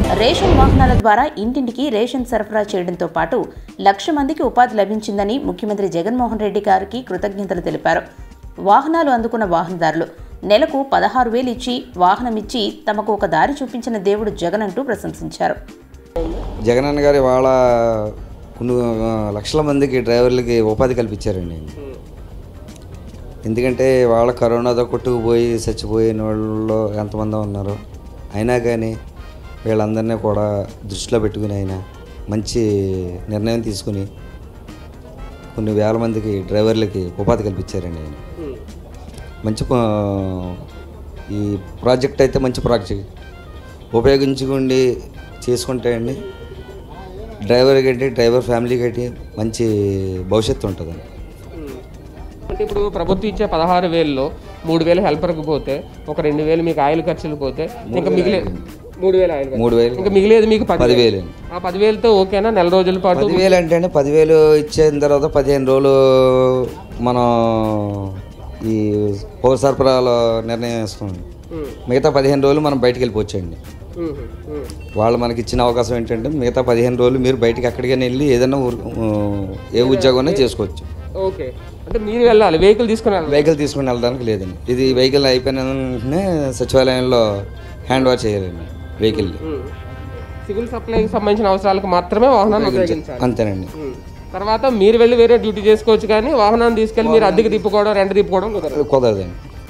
Ration వాహనాల ద్వారా ఇంటింటికి రేషన్ సరఫరా చేయడంతో పాటు లక్ష మందికి ఉపాధి లభించిందని ముఖ్యమంత్రి జగన్మోహన్ రెడ్డి గారికి కృతజ్ఞతలు తెలిపారు వాహనాలు అందుకున్న వాహనదారులు నెలకు పదహారు వేలు ఇచ్చి వాహనం ఇచ్చి తమకు ఒక దారి చూపించిన దేవుడు జగన్ అంటూ ప్రశంసించారు జగనన్న గారు వాళ్ళ కొన్ని ఆ, లక్షల మందికి డ్రైవర్లకి ఉపాధి కల్పించారండి ఎందుకంటే వాళ్ళ కరోనాతో కొట్టుకుపోయి చచ్చిపోయిన వాళ్ళు ఎంతమంది ఉన్నారు అయినా కానీ వీళ్ళందరినీ కూడా దృష్టిలో పెట్టుకుని ఆయన మంచి నిర్ణయం తీసుకుని కొన్ని వేల మందికి డ్రైవర్లకి ఉపాధి కల్పించారండి ఆయన మంచి ప- ఈ ప్రాజెక్ట్ అయితే మంచి ప్రాజెక్ట్ ఉపయోగించుకోండి చేసుకుంటే అండి డ్రైవర్ గట్టి డ్రైవర్ ఫ్యామిలీ గట్టి మంచి భవిష్యత్తు ఉంటుందండి అంటే ఇప్పుడు ప్రభుత్వం ఇచ్చే పదహారు వేలలో మూడు వేలు హెల్పర్కి పోతే ఒక రెండు వేలు మీకు ఆయిల్ ఖర్చులు పోతే ఇంకా మిగిలే మూడు వేలు ఆయిల్ ఖర్చు. మూడు వేలు ఇంకా మిగిలేదు మీకు పది పదివేలు ఆ పదివేలతో ఓకేనా నెల రోజుల పాటు పదివేలు అంటే అండి పదివేలు ఇచ్చిన తర్వాత పదిహేను రోజులు మనం ఈ పౌర సరఫరాలో నిర్ణయం వేసుకోండి ఉమ్, మిగతా పదిహేను రోజులు మనం బయటికి వెళ్ళిపోవచ్చండి ఉమ్, ఉమ్. వాళ్ళు మనకి ఇచ్చిన అవకాశం ఏంటంటే మిగతా పదిహేను రోజులు మీరు బయటికి ఎక్కడికైనా వెళ్ళి ఏదైనా ఊరు ఊ, ఏ ఉద్యోగం చేసుకోవచ్చు ఓకే అంటే మీరు వెళ్ళాలి వెహికల్ తీసుకుని వెళ్ళాలి వెహికల్ తీసుకుని వెళ్ళడానికి లేదండి ఇది వెహికల్ అయిపోయిన వెంటనే సచివాలయంలో హ్యాండ్ ఓవర్ చేయాలండి వెహికల్ ఉమ్. సివిల్ సప్లైకి సంబంధించిన అవసరాలకు మాత్రమే వాహనాన్ని ఉపయోగించాలి అంతేనండి ఉమ్. తర్వాత మీరు వెళ్ళి వేరే డ్యూటీ చేసుకోవచ్చు కానీ వాహనాన్ని తీసుకెళ్ళి మీరు అద్దెకి తిప్పుకోవడం రెంట్ తిప్పుకోవడం కుదరదు కుదరదండి